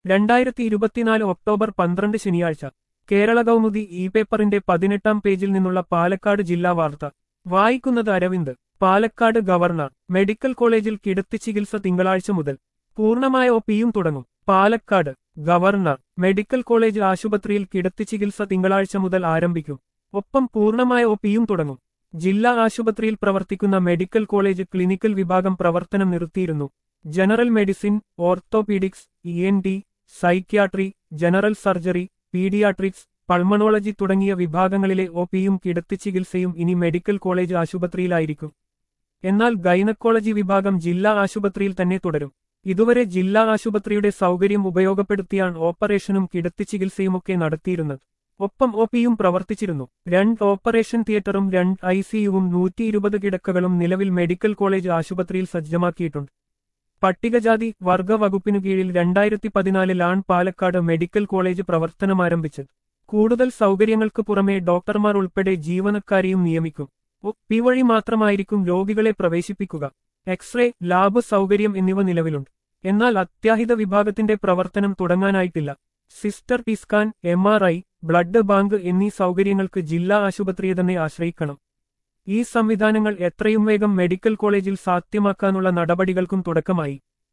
രണ്ടായിരത്തി ഇരുപത്തിനാല് ഒക്ടോബർ പന്ത്രണ്ട് ശനിയാഴ്ച കേരള കൗമുദി ഇ പേപ്പറിന്റെ പതിനെട്ടാം പേജിൽ നിന്നുള്ള പാലക്കാട് ജില്ലാ വാർത്ത വായിക്കുന്നത് അരവിന്ദ് പാലക്കാട് ഗവർണർ മെഡിക്കൽ കോളേജിൽ കിടത്തി ചികിത്സ തിങ്കളാഴ്ച മുതൽ പൂർണ്ണമായ ഒ പിയും തുടങ്ങും പാലക്കാട് ഗവർണർ മെഡിക്കൽ കോളേജ് ആശുപത്രിയിൽ കിടത്തി ചികിത്സ തിങ്കളാഴ്ച മുതൽ ആരംഭിക്കും ഒപ്പം പൂർണ്ണമായ ഒ പിയും തുടങ്ങും ജില്ലാ ആശുപത്രിയിൽ പ്രവർത്തിക്കുന്ന മെഡിക്കൽ കോളേജ് ക്ലിനിക്കൽ വിഭാഗം പ്രവർത്തനം നിർത്തിയിരുന്നു general medicine orthopaedics E N T psychiatry general surgery paediatrics pulmonology തുടങ്ങിയ വിഭാഗങ്ങളിലെ ഒ പിയും കിടത്തി ചികിത്സയും ഇനി മെഡിക്കൽ കോളേജ് ആശുപത്രിയിലായിരിക്കും എന്നാൽ ഗൈനക്കോളജി വിഭാഗം ജില്ലാ ആശുപത്രിയിൽ തന്നെ തുടരും ഇതുവരെ ജില്ലാ ആശുപത്രിയുടെ സൗകര്യം ഉപയോഗപ്പെടുത്തിയാണ് ഓപ്പറേഷനും കിടത്തി ചികിത്സയുമൊക്കെ നടത്തിയിരുന്നത് ഒപ്പം ഒ പിയും പ്രവർത്തിച്ചിരുന്നു രണ്ട് ഓപ്പറേഷൻ തിയേറ്ററും രണ്ട് ഐ സിയുവും നൂറ്റി ഇരുപത് കിടക്കകളും നിലവിൽ മെഡിക്കൽ കോളേജ് ആശുപത്രിയിൽ സജ്ജമാക്കിയിട്ടുണ്ട് പട്ടികജാതി വർഗ വകുപ്പിനു കീഴിൽ രണ്ടായിരത്തി പതിനാലിലാണ് പാലക്കാട് മെഡിക്കൽ കോളേജ് പ്രവർത്തനമാരംഭിച്ചത് കൂടുതൽ സൗകര്യങ്ങൾക്ക് പുറമെ ഡോക്ടർമാർ ഉൾപ്പെടെ ജീവനക്കാരെയും നിയമിക്കും ഒ പി വഴി മാത്രമായിരിക്കും രോഗികളെ പ്രവേശിപ്പിക്കുക എക്സ്റേ ലാബ് സൗകര്യം എന്നിവ നിലവിലുണ്ട് എന്നാൽ അത്യാഹിത വിഭാഗത്തിന്റെ പ്രവർത്തനം തുടങ്ങാനായിട്ടില്ല സിസ്റ്റർ ടിസ്കാൻ M R I blood bank എന്നീ സൗകര്യങ്ങൾക്ക് ജില്ലാ ആശുപത്രിയെ തന്നെ ആശ്രയിക്കണം ഈ സംവിധാനങ്ങൾ എത്രയും വേഗം മെഡിക്കൽ കോളേജിൽ സാധ്യമാക്കാനുള്ള നടപടികൾക്കും തുടക്കമായി